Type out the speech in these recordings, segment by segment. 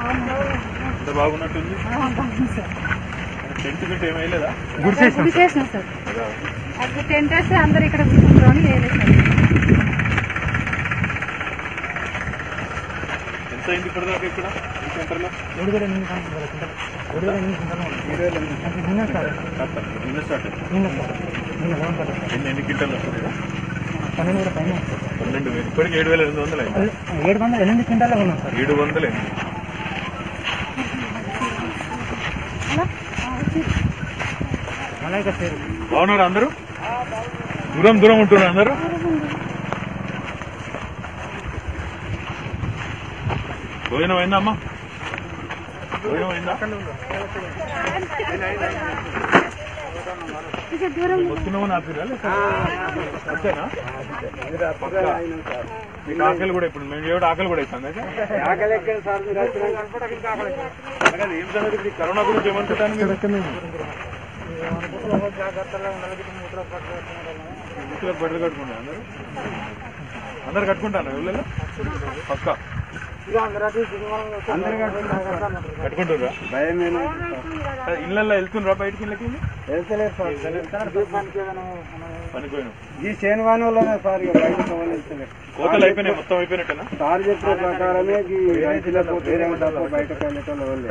ఎంత బాగున్నట్టుంది tent Git ఏమైలేదా గుడి చేసినాం సార్ అక్కడ టెంట్ వేస్తే అందరు ఇక్కడ కూర్చుంటారు అని వేయలేదు సార్ ఎంత అయింది ఇప్పటిదాకా ఇక్కడ ఈ సెంటర్లో ఏడు వేల ఎనిమిది సంవత్సరాలు ఏడు వేల ఎనిమిది సంవత్సరాలు ఇరవై వేల ఎనిమిది. అంటే నిన్న సార్ కాస్త నిన్న స్టార్ట్ అయింది. నిన్న సార్ నిన్న లోన్ పడ్డది సార్ ఎన్ని ఎన్ని క్వింటాలు వస్తుంది పన్నెండు వేల పైన ఉంది సార్. పన్నెండు వేలు ఇప్పటికి ఏడు వేల ఎనిమిది వందలు అయింది అది ఏడు వందల ఎనిమిది క్వింటాలే ఉన్నాం సార్ ఏడు వందలు అయింది మలైక సేరు బాగున్నారు అందరూ దూరం దూరం ఉంటున్నారు అందరూ భోజనం అయిందా అమ్మా భోజనం అయిందా వస్తున్నావు నా పిల్లలు అంతేనా పక్కా. మీకు ఆకలి కూడా ఇప్పుడు మేము ఏడు ఆకలి కూడా అవుతుంది అయితే అలాగే ఏం సంగతి ఇప్పుడు ఈ కరోనా గురించి ఏమంటారు మీరు ఇంట్లో బట్టలు కట్టుకుంటారు అందరూ అందరు కట్టుకుంటారు ఊళ్ళో పక్క కట్టుకుంటారా ఇళ్ళల్లో వెళ్తుండ్రా బయటికి ఇళ్ళకి పనిపోయిన ఈ శనివారం వల్లనే సార్ ఇక బయట సంబంధించలేదు కోతలు అయిపోయినాయి మొత్తం అయిపోయినట్టేనా సార్ చెప్పిన ప్రకారమే ఈ రైతులకు వేరే తప్ప బయటకు వెళ్ళటంలో వాళ్ళు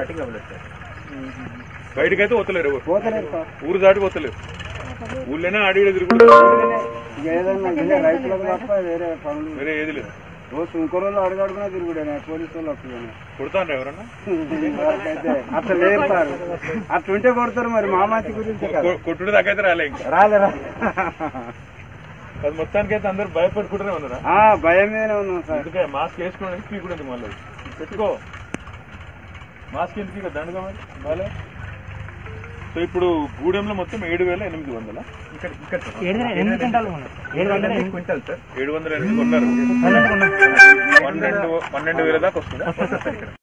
బయటకైతే వస్తలేరు ఎవరు పోతలేదు సార్ ఊరు దాటి వస్తలేరు ఊళ్ళోనే ఆడి ఈడ తిరుగుతుంటారు ఇక ఏదన్నా ఉంటే రైతులకు తప్ప వేరే పనులు వేరే ఏది లేదు రోజు ఇంకో రోజులు అడుగడుగునా తిరుగుడే పోలీసు వాళ్ళు అప్పుడు కొడతాండ్రా ఎవరన్నా అయితే అట్లా లేదు సార్ అట్లా ఉంటే కొడతారు మరి మా మంచి గురించి కదా కొ- కొట్టుడు దాకా అయితే రాలే ఇంకా రాలేరా అది మొత్తానికి అయితే అందరు భయపడుకుంటూనే ఉన్నారా ఆ, భయం మీదనే ఉన్నాం సార్ అందుకే మాస్క్ వేసుకోవడానికి పీకుడు మళ్ళీ పెట్టుకో మాస్క్ ఎందుకు ఇక దండగా మరి బాలే సో ఇప్పుడు గూడెంలో మొత్తం ఏడు వేల ఎనిమిది వందల ఇక్కడ ఇక్కడ ఏడు వేల ఎనిమిది క్వింటాలు ఉన్నాయి ఏడు వందల ఎనిమిది క్వింటల్ సార్ ఏడు వందల ఎనిమిది కొన్నారు పన్నెండు ఉన్నాయి పన్నెండు పన్నెండు వేల దాకా వస్తుందా